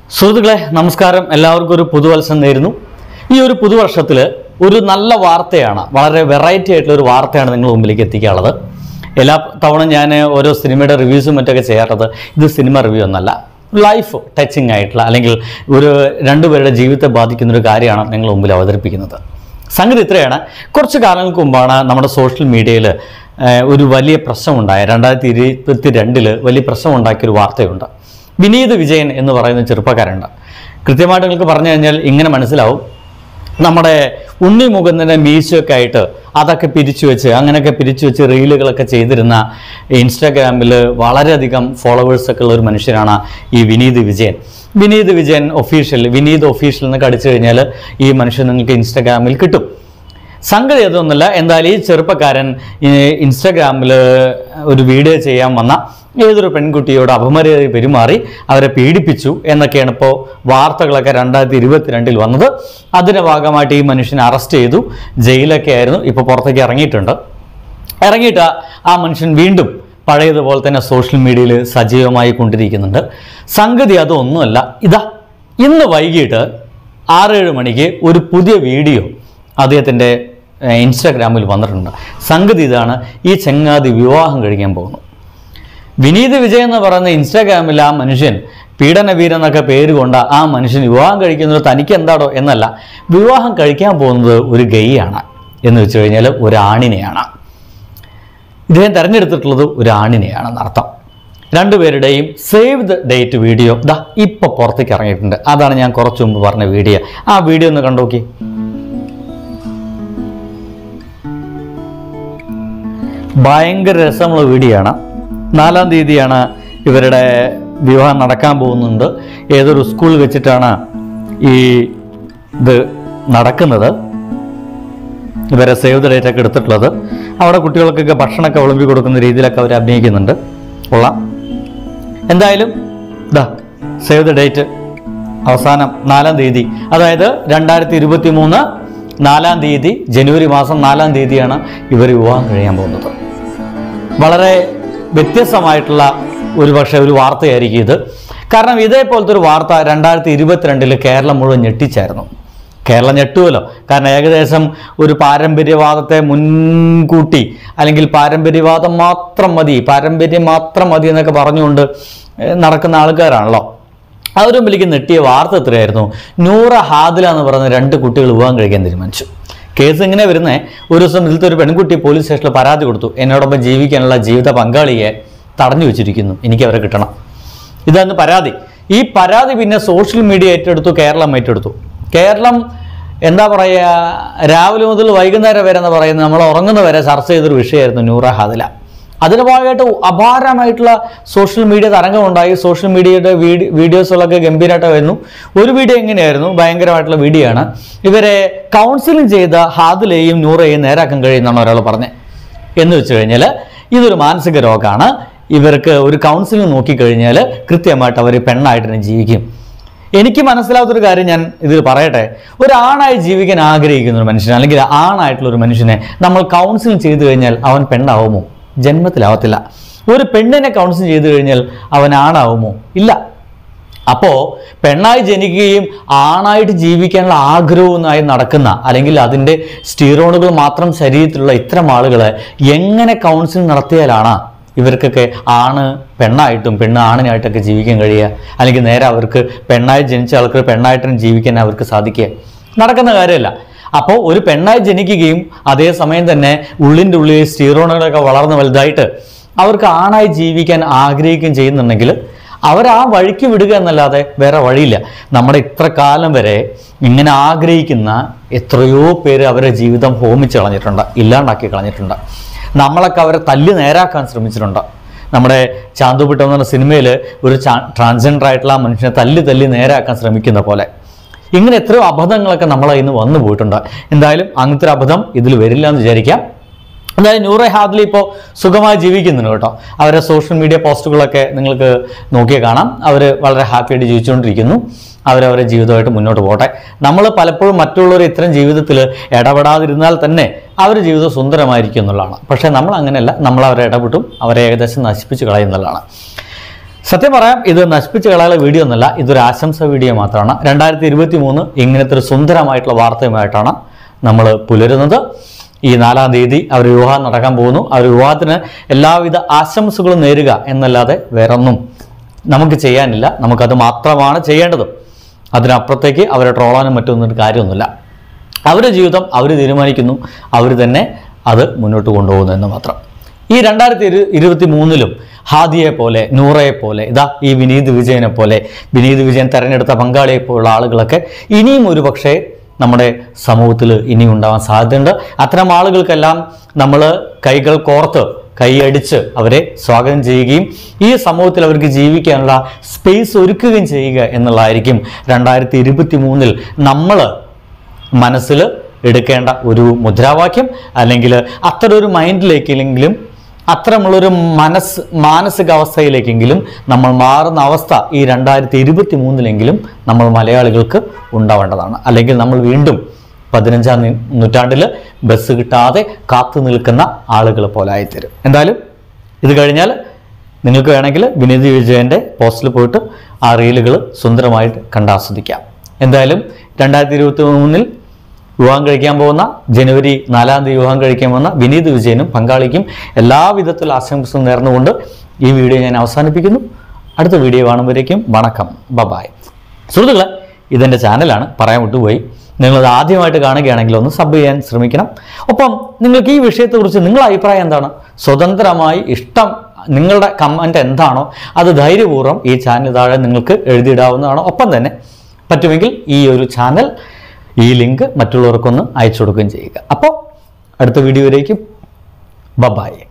സുഹൃത്തുക്കളെ നമസ്കാരം എല്ലാവർക്കും ഒരു പുതുവത്സരം നേരുന്നു ഈ ഒരു പുതുവർഷത്തിൽ ഒരു നല്ല വാർത്തയാണ് വളരെ വെറൈറ്റി ആയിട്ടുള്ള ഒരു വാർത്തയാണ് നിങ്ങൾ മുമ്പിലേക്ക് എത്തിക്കാനുള്ളത് എല്ലാ തവണ ഞാൻ ഓരോ സിനിമയുടെ റിവ്യൂസും മറ്റൊക്കെ ചെയ്യാറുള്ളത് ഇത് സിനിമ റിവ്യൂ ഒന്നല്ല ലൈഫ് ടച്ചിങ് ആയിട്ടുള്ള അല്ലെങ്കിൽ ഒരു രണ്ടുപേരുടെ ജീവിതത്തെ ബാധിക്കുന്ന ഒരു കാര്യമാണ് നിങ്ങൾ മുമ്പിൽ അവതരിപ്പിക്കുന്നത് സംഗതി ഇത്രയാണ് കുറച്ച് കാലങ്ങൾക്ക് മുമ്പാണ് നമ്മുടെ സോഷ്യൽ മീഡിയയിൽ ഒരു വലിയ പ്രശ്നമുണ്ടായ രണ്ടായിരത്തി ഇരുപത്തി രണ്ടില് വലിയ പ്രശ്നമുണ്ടാക്കിയൊരു വാർത്തയുണ്ട് വിനീത് വിജയൻ എന്ന് പറയുന്ന ചെറുപ്പക്കാരുണ്ട് കൃത്യമായിട്ട് നിങ്ങൾക്ക് പറഞ്ഞു കഴിഞ്ഞാൽ ഇങ്ങനെ മനസ്സിലാവും നമ്മുടെ ഉണ്ണി മുകുന്ദൻ്റെ മീശയൊക്കെ ആയിട്ട് അതൊക്കെ പിരിച്ചു വെച്ച് അങ്ങനെയൊക്കെ പിരിച്ചു വെച്ച് റീലുകളൊക്കെ ചെയ്തിരുന്ന ഇൻസ്റ്റാഗ്രാമിൽ വളരെയധികം ഫോളോവേഴ്സൊക്കെ ഉള്ള ഒരു മനുഷ്യനാണ് ഈ വിനീത് വിജയൻ വിനീത് വിജയൻ ഒഫീഷ്യൽ വിനീത് ഒഫീഷ്യൽ എന്നൊക്കെ അടിച്ചു കഴിഞ്ഞാൽ ഈ മനുഷ്യൻ നിങ്ങൾക്ക് ഇൻസ്റ്റാഗ്രാമിൽ കിട്ടും സംഗതി അതൊന്നുമല്ല എന്തായാലും ഈ ചെറുപ്പക്കാരൻ ഈ ഇൻസ്റ്റാഗ്രാമിൽ ഒരു വീഡിയോ ചെയ്യാൻ വന്ന ഏതൊരു പെൺകുട്ടിയോട് അപമര്യാദ പെരുമാറി അവരെ പീഡിപ്പിച്ചു എന്നൊക്കെയാണ് ഇപ്പോൾ വാർത്തകളൊക്കെ രണ്ടായിരത്തി ഇരുപത്തിരണ്ടിൽ വന്നത് അതിൻ്റെ ഭാഗമായിട്ട് ഈ മനുഷ്യനെ അറസ്റ്റ് ചെയ്തു ജയിലൊക്കെ ആയിരുന്നു ഇപ്പോൾ പുറത്തേക്ക് ഇറങ്ങിയിട്ടുണ്ട് ഇറങ്ങിയിട്ട് ആ മനുഷ്യൻ വീണ്ടും പഴയതുപോലെ തന്നെ സോഷ്യൽ മീഡിയയിൽ സജീവമായി കൊണ്ടിരിക്കുന്നുണ്ട് സംഗതി അതൊന്നുമല്ല ഇതാ ഇന്ന് വൈകിട്ട് ആറേഴ് മണിക്ക് ഒരു പുതിയ വീഡിയോ അദ്ദേഹത്തിൻ്റെ ഏഹ്, ഇൻസ്റ്റാഗ്രാമിൽ വന്നിട്ടുണ്ട് സംഗതി ഇതാണ് ഈ ചങ്ങാതി വിവാഹം കഴിക്കാൻ പോകുന്നു വിനീത് വിജയ് എന്ന് പറയുന്ന ഇൻസ്റ്റാഗ്രാമിൽ ആ മനുഷ്യൻ പീഡനവീരൻ എന്നൊക്കെ പേര് കൊണ്ട് ആ മനുഷ്യൻ വിവാഹം കഴിക്കുന്നത് തനിക്ക് എന്താടോ എന്നല്ല വിവാഹം കഴിക്കാൻ പോകുന്നത് ഒരു ഗെയ്യാണ് എന്ന് വെച്ച് കഴിഞ്ഞാൽ ഒരു ആണിനെയാണ് ഇദ്ദേഹം തിരഞ്ഞെടുത്തിട്ടുള്ളത് ഒരു ആണിനെയാണെന്ന് അർത്ഥം രണ്ടുപേരുടെയും സേവ് ദ ഡേറ്റ് വീഡിയോ ദാ ഇപ്പൊ പുറത്തേക്ക് ഇറങ്ങിയിട്ടുണ്ട് അതാണ് ഞാൻ കുറച്ചു മുമ്പ് പറഞ്ഞ വീഡിയോ ആ വീഡിയോ ഒന്ന് കണ്ടോക്കി ഭയങ്കര രസമുള്ള വീഡിയോ ആണ് നാലാം തീയതിയാണ് ഇവരുടെ വിവാഹം നടക്കാൻ പോകുന്നുണ്ട് ഏതൊരു സ്കൂളിൽ വെച്ചിട്ടാണ് ഈ ഇത് നടക്കുന്നത് ഇവരെ സേവ് ദ ഡേറ്റ് ഒക്കെ എടുത്തിട്ടുള്ളത് അവിടെ കുട്ടികൾക്കൊക്കെ ഭക്ഷണമൊക്കെ വിളമ്പി കൊടുക്കുന്ന രീതിയിലൊക്കെ അവർ അഭിനയിക്കുന്നുണ്ട് കൊള്ളാം എന്തായാലും ഇതാ സേവ് ദ ഡേറ്റ് അവസാനം നാലാം തീയതി അതായത് രണ്ടായിരത്തി ഇരുപത്തി മൂന്ന് നാലാം തീയതി ജനുവരി മാസം നാലാം തീയതിയാണ് ഇവർ വിവാഹം കഴിയാൻ പോകുന്നത് വളരെ വ്യത്യസ്തമായിട്ടുള്ള ഒരു പക്ഷേ ഒരു വാർത്തയായിരിക്കും ഇത് കാരണം ഇതേപോലത്തെ ഒരു വാർത്ത രണ്ടായിരത്തി ഇരുപത്തിരണ്ടിൽ കേരളം മുഴുവൻ ഞെട്ടിച്ചായിരുന്നു കേരളം ഞെട്ടുമല്ലോ കാരണം ഏകദേശം ഒരു പാരമ്പര്യവാദത്തെ മുൻകൂട്ടി അല്ലെങ്കിൽ പാരമ്പര്യവാദം മാത്രം മതി പാരമ്പര്യം മാത്രം മതി എന്നൊക്കെ പറഞ്ഞുകൊണ്ട് ഏഹ്, നടക്കുന്ന ആൾക്കാരാണല്ലോ അവരും വലിയ നെട്ടിയ വാർത്ത എത്രയായിരുന്നു നൂറ ഹാദില എന്ന് പറയുന്ന രണ്ട് കുട്ടികൾ വിവാഹം കഴിക്കാൻ തീരുമാനിച്ചു കേസ് ഇങ്ങനെ വരുന്നേ ഒരു ദിവസം ഇതിലത്തെ ഒരു പെൺകുട്ടി പോലീസ് സ്റ്റേഷനിൽ പരാതി കൊടുത്തു എന്നോടൊപ്പം ജീവിക്കാനുള്ള ജീവിത പങ്കാളിയെ തടഞ്ഞു വെച്ചിരിക്കുന്നു എനിക്ക് അവരെ കിട്ടണം ഇതാണ് പരാതി ഈ പരാതി പിന്നെ സോഷ്യൽ മീഡിയ ഏറ്റെടുത്തു കേരളം ഏറ്റെടുത്തു കേരളം എന്താ പറയുക രാവിലെ മുതൽ വൈകുന്നേരം വരെ എന്ന് പറയുന്നത് നമ്മൾ ഉറങ്ങുന്ന വരെ ചർച്ച ചെയ്തൊരു വിഷയമായിരുന്നു നൂറ ഹാദില അതിന് ഭാഗമായിട്ട് അപാരമായിട്ടുള്ള സോഷ്യൽ മീഡിയ തരംഗമുണ്ടായി സോഷ്യൽ മീഡിയയുടെ വീഡിയോ വീഡിയോസുകളൊക്കെ ഗംഭീരമായിട്ട് വരുന്നു ഒരു വീഡിയോ എങ്ങനെയായിരുന്നു ഭയങ്കരമായിട്ടുള്ള വീഡിയോ ആണ് ഇവരെ കൗൺസിലിംഗ് ചെയ്ത ഹാദിലെയും നൂറയെയും നേരാക്കാൻ കഴിയുമെന്നാണ് ഒരാൾ പറഞ്ഞത് എന്ന് വെച്ച് കഴിഞ്ഞാൽ ഇതൊരു മാനസിക രോഗമാണ് ഇവർക്ക് ഒരു കൗൺസിലിംഗ് നോക്കിക്കഴിഞ്ഞാൽ കൃത്യമായിട്ട് അവർ പെണ്ണായിട്ട് തന്നെ ജീവിക്കും എനിക്ക് മനസ്സിലാവാത്തൊരു കാര്യം ഞാൻ ഇതിൽ പറയട്ടെ ഒരു ആണായി ജീവിക്കാൻ ആഗ്രഹിക്കുന്ന ഒരു മനുഷ്യൻ അല്ലെങ്കിൽ ആണായിട്ടുള്ള ഒരു മനുഷ്യനെ നമ്മൾ കൗൺസിലിംഗ് ചെയ്തു കഴിഞ്ഞാൽ അവൻ പെണ്ണാവുമോ ജന്മത്തിലാവത്തില്ല ഒരു പെണ്ണിനെ കൗൺസിലിംഗ് ചെയ്തു കഴിഞ്ഞാൽ അവൻ ആണാവുമോ ഇല്ല അപ്പോൾ പെണ്ണായി ജനിക്കുകയും ആണായിട്ട് ജീവിക്കാനുള്ള ആഗ്രഹവുമായി നടക്കുന്ന അല്ലെങ്കിൽ അതിൻ്റെ സ്റ്റീറോണുകൾ മാത്രം ശരീരത്തിലുള്ള ഇത്തരം ആളുകളെ എങ്ങനെ കൗൺസിലിംഗ് നടത്തിയാലാണ് ഇവർക്കൊക്കെ ആണ് പെണ്ണായിട്ടും പെണ്ണ് ആണിനായിട്ടൊക്കെ ജീവിക്കാൻ കഴിയുക അല്ലെങ്കിൽ നേരെ അവർക്ക് പെണ്ണായി ജനിച്ച ആൾക്ക് പെണ്ണായിട്ടും ജീവിക്കാൻ അവർക്ക് സാധിക്കുക നടക്കുന്ന കാര്യമല്ല അപ്പോൾ ഒരു പെണ്ണായി ജനിക്കുകയും അതേസമയം തന്നെ ഉള്ളിൻ്റെ ഉള്ളിൽ സ്റ്റീറോണുകളൊക്കെ വളർന്ന് വലുതായിട്ട് അവർക്ക് ആണായി ജീവിക്കാൻ ആഗ്രഹിക്കുകയും ചെയ്യുന്നുണ്ടെങ്കിൽ അവർ ആ വഴിക്ക് വിടുക എന്നല്ലാതെ വേറെ വഴിയില്ല നമ്മുടെ ഇത്ര കാലം വരെ ഇങ്ങനെ ആഗ്രഹിക്കുന്ന എത്രയോ പേര് അവരുടെ ജീവിതം ഹോമിച്ച് കളഞ്ഞിട്ടുണ്ട് ഇല്ലാണ്ടാക്കി കളഞ്ഞിട്ടുണ്ട് നമ്മളൊക്കെ അവരെ തല്ലി നേരാക്കാൻ ശ്രമിച്ചിട്ടുണ്ട് നമ്മുടെ ചാന്തുപിട്ടം എന്ന് പറഞ്ഞ സിനിമയിൽ ഒരു ട്രാൻസ്ജെൻഡർ ആയിട്ടുള്ള ആ മനുഷ്യനെ തല്ലി തല്ലി നേരാക്കാൻ ശ്രമിക്കുന്ന പോലെ ഇങ്ങനെ എത്രയോ അബദ്ധങ്ങളൊക്കെ നമ്മളെ ഇന്ന് വന്നു പോയിട്ടുണ്ട് എന്തായാലും അങ്ങനത്തെ ഒരു അബദ്ധം ഇതിൽ വരില്ല എന്ന് വിചാരിക്കാം എന്തായാലും നൂറെ ഹാദിലി ഇപ്പോൾ സുഖമായി ജീവിക്കുന്നുണ്ട് കേട്ടോ അവരുടെ സോഷ്യൽ മീഡിയ പോസ്റ്റുകളൊക്കെ നിങ്ങൾക്ക് നോക്കിയാൽ കാണാം അവർ വളരെ ഹാപ്പിയായിട്ട് ജീവിച്ചുകൊണ്ടിരിക്കുന്നു അവരവരുടെ ജീവിതമായിട്ട് മുന്നോട്ട് പോട്ടെ നമ്മൾ പലപ്പോഴും മറ്റുള്ളവർ ഇത്തരം ജീവിതത്തിൽ ഇടപെടാതിരുന്നാൽ തന്നെ അവരുടെ ജീവിതം സുന്ദരമായിരിക്കും എന്നുള്ളതാണ് പക്ഷേ നമ്മൾ അങ്ങനെയല്ല നമ്മൾ അവരെ ഇടപെട്ടും അവരെ ഏകദേശം നശിപ്പിച്ച് കളയുന്നുള്ളതാണ് സത്യം പറയാം ഇത് നശിപ്പിച്ച് കളയാനുള്ള വീഡിയോ ഒന്നല്ല ഇതൊരു ആശംസ വീഡിയോ മാത്രമാണ് രണ്ടായിരത്തി ഇരുപത്തി മൂന്ന് ഇങ്ങനത്തെ ഒരു സുന്ദരമായിട്ടുള്ള വാർത്തയുമായിട്ടാണ് നമ്മൾ പുലരുന്നത് ഈ നാലാം തീയതി അവർ വിവാഹം നടക്കാൻ പോകുന്നു അവർ വിവാഹത്തിന് എല്ലാവിധ ആശംസകളും നേരുക എന്നല്ലാതെ വേറൊന്നും നമുക്ക് ചെയ്യാനില്ല നമുക്കത് മാത്രമാണ് ചെയ്യേണ്ടത് അതിനപ്പുറത്തേക്ക് അവരെ ട്രോളാനും മറ്റൊന്നും കാര്യമൊന്നുമില്ല അവരുടെ ജീവിതം അവർ തീരുമാനിക്കുന്നു അവർ തന്നെ അത് മുന്നോട്ട് കൊണ്ടുപോകുന്നു എന്ന് മാത്രം ഈ രണ്ടായിരത്തി ഇരു ഇരുപത്തി മൂന്നിലും ഹാദിയെ പോലെ നൂറയെ പോലെ ഇതാ ഈ വിനീത് വിജയനെ പോലെ വിനീത് വിജയൻ തെരഞ്ഞെടുത്ത പങ്കാളിയെ പോലുള്ള ആളുകളൊക്കെ ഇനിയും ഒരു പക്ഷേ നമ്മുടെ സമൂഹത്തിൽ ഇനിയും ഉണ്ടാവാൻ സാധ്യതയുണ്ട് അത്തരം ആളുകൾക്കെല്ലാം നമ്മൾ കൈകൾ കോർത്ത് കൈയടിച്ച് അവരെ സ്വാഗതം ചെയ്യുകയും ഈ സമൂഹത്തിൽ അവർക്ക് ജീവിക്കാനുള്ള സ്പേസ് ഒരുക്കുകയും ചെയ്യുക എന്നുള്ളതായിരിക്കും രണ്ടായിരത്തി ഇരുപത്തി മൂന്നിൽ നമ്മൾ മനസ്സിൽ എടുക്കേണ്ട ഒരു മുദ്രാവാക്യം അല്ലെങ്കിൽ അത്തരം ഒരു മൈൻഡിലേക്കെങ്കിലും അത്തരമുള്ളൊരു മനസ്സ് മാനസികാവസ്ഥയിലേക്കെങ്കിലും നമ്മൾ മാറുന്ന അവസ്ഥ ഈ രണ്ടായിരത്തി ഇരുപത്തി മൂന്നിലെങ്കിലും നമ്മൾ മലയാളികൾക്ക് ഉണ്ടാവേണ്ടതാണ് അല്ലെങ്കിൽ നമ്മൾ വീണ്ടും പതിനഞ്ചാം നൂ- നൂറ്റാണ്ടിൽ ബസ് കിട്ടാതെ കാത്തു നിൽക്കുന്ന ആളുകൾ പോലെ ആയിത്തരും എന്തായാലും ഇത് കഴിഞ്ഞാൽ നിങ്ങൾക്ക് വേണമെങ്കിൽ വിനീത് വിജയൻ്റെ പോസ്റ്റിൽ പോയിട്ട് ആ റീലുകൾ സുന്ദരമായിട്ട് കണ്ടാസ്വദിക്കാം എന്തായാലും രണ്ടായിരത്തി ഇരുപത്തി മൂന്നിൽ വിവാഹം കഴിക്കാൻ പോകുന്ന ജനുവരി നാലാം തീയതി വിവാഹം കഴിക്കാൻ പോകുന്ന വിനീത് വിജയനും പങ്കാളിക്കും എല്ലാവിധത്തിലുള്ള ആശംസ നേർന്നുകൊണ്ട് ഈ വീഡിയോ ഞാൻ അവസാനിപ്പിക്കുന്നു അടുത്ത വീഡിയോ കാണുമ്പോഴേക്കും വണക്കം ബബായ് സുഹൃത്തുക്കളെ ഇതെൻ്റെ ചാനലാണ് പറയാൻ വിട്ടുപോയി നിങ്ങളത് ആദ്യമായിട്ട് കാണുകയാണെങ്കിൽ ഒന്ന് സബ് ചെയ്യാൻ ശ്രമിക്കണം ഒപ്പം നിങ്ങൾക്ക് ഈ വിഷയത്തെക്കുറിച്ച് നിങ്ങളുടെ അഭിപ്രായം എന്താണ് സ്വതന്ത്രമായി ഇഷ്ടം നിങ്ങളുടെ കമൻറ്റ് എന്താണോ അത് ധൈര്യപൂർവ്വം ഈ ചാനൽ താഴെ നിങ്ങൾക്ക് എഴുതിയിടാവുന്നതാണ് ഒപ്പം തന്നെ പറ്റുമെങ്കിൽ ഈ ഒരു ചാനൽ ഈ ലിങ്ക് മറ്റുള്ളവർക്കൊന്ന് അയച്ചു കൊടുക്കുകയും ചെയ്യുക അപ്പോൾ അടുത്ത വീഡിയോയിലേക്ക് ബബായ്